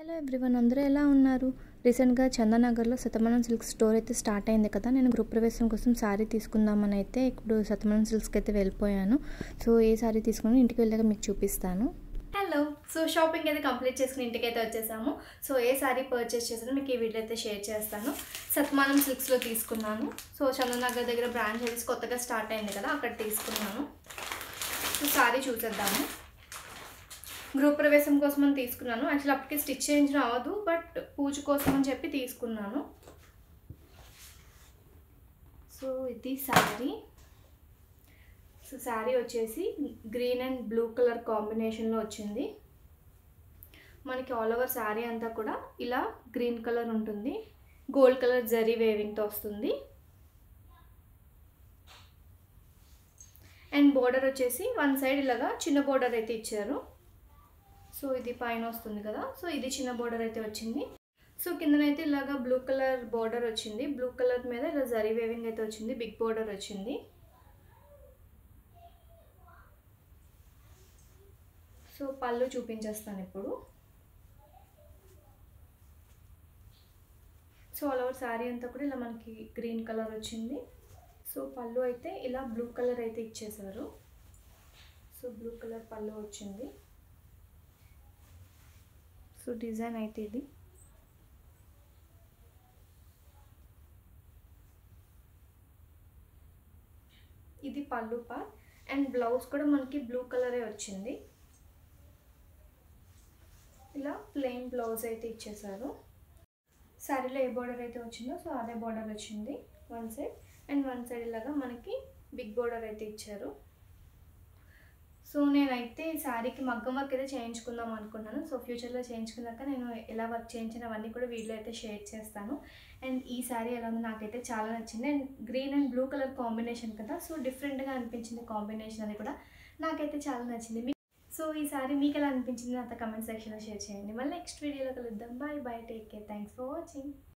hello everyone అందరూ ఎలా ఉన్నారు రీసెంట్గా చందానగర్లో శతమానం సిల్క్ స్టోర్ అయితే స్టార్ట్ అయింది కదా నేను గృహప్రవేశం కోసం శారీ తీసుకుందామని అయితే ఇప్పుడు శతమానం సిల్క్స్కి అయితే వెళ్ళిపోయాను సో ఏ శారీ తీసుకుని ఇంటికి వెళ్ళాక మీకు చూపిస్తాను హలో సో షాపింగ్ అయితే కంప్లీట్ చేసుకుని ఇంటికి అయితే వచ్చేసాము సో ఏ శారీ పర్చేస్ చేసానో మీకు ఈ వీడియో అయితే షేర్ చేస్తాను సత్మానం సిల్క్స్లో తీసుకున్నాను సో చంద్రనగర్ దగ్గర బ్రాంచ్ అయితే కొత్తగా స్టార్ట్ అయింది కదా అక్కడ తీసుకున్నాను సో శారీ చూసేద్దాము గృహప్రవేశం కోసం అని తీసుకున్నాను యాక్చువల్లీ అప్పటికి స్టిచ్ చేయించడం అవ్వదు బట్ పూజ కోసం అని చెప్పి తీసుకున్నాను సో ఇది శారీ సో శారీ వచ్చేసి గ్రీన్ అండ్ బ్లూ కలర్ కాంబినేషన్లో వచ్చింది మనకి ఆల్ ఓవర్ శారీ అంతా కూడా ఇలా గ్రీన్ కలర్ ఉంటుంది గోల్డ్ కలర్ జరీ వేవింగ్తో వస్తుంది అండ్ బోర్డర్ వచ్చేసి వన్ సైడ్ ఇలాగా చిన్న బోర్డర్ అయితే ఇచ్చారు సో ఇది పైన వస్తుంది కదా సో ఇది చిన్న బోర్డర్ అయితే వచ్చింది సో కిందనైతే ఇలాగా బ్లూ కలర్ బోర్డర్ వచ్చింది బ్లూ కలర్ మీద ఇలా జరీ వేవింగ్ అయితే వచ్చింది బిగ్ బోర్డర్ వచ్చింది సో పళ్ళు చూపించేస్తాను ఇప్పుడు సో ఆల్ ఓవర్ శారీ అంతా కూడా ఇలా మనకి గ్రీన్ కలర్ వచ్చింది సో పళ్ళు అయితే ఇలా బ్లూ కలర్ అయితే ఇచ్చేసారు సో బ్లూ కలర్ పళ్ళు వచ్చింది సో డిజైన్ అయితే ఇది ఇది పళ్ళు పార్ట్ అండ్ బ్లౌజ్ కూడా మనకి బ్లూ కలరే వచ్చింది ఇలా ప్లెయిన్ బ్లౌజ్ అయితే ఇచ్చేసారు శారీలో ఏ బార్డర్ అయితే వచ్చిందో సో అదే బార్డర్ వచ్చింది one side and one side ఇలాగా మనకి బిగ్ బార్డర్ అయితే ఇచ్చారు సో నేనైతే శారీకి మగ్గం వర్క్ అయితే చేయించుకుందాం అనుకున్నాను సో ఫ్యూచర్లో చేయించుకున్నాక నేను ఎలా వర్క్ చేయించినవన్నీ కూడా వీడియో అయితే షేర్ చేస్తాను అండ్ ఈ శారీ ఎలా ఉందో నాకైతే చాలా నచ్చింది and green and blue colour combination కదా సో డిఫరెంట్గా అనిపించింది కాంబినేషన్ అది కూడా నాకైతే చాలా నచ్చింది సో ఈ సారీ మీకు ఎలా అనిపించింది నాతో కమెంట్ సెక్షన్లో షేర్ చేయండి మళ్ళీ నెక్స్ట్ వీడియోలో కలుద్దాం bye bye take care thanks for watching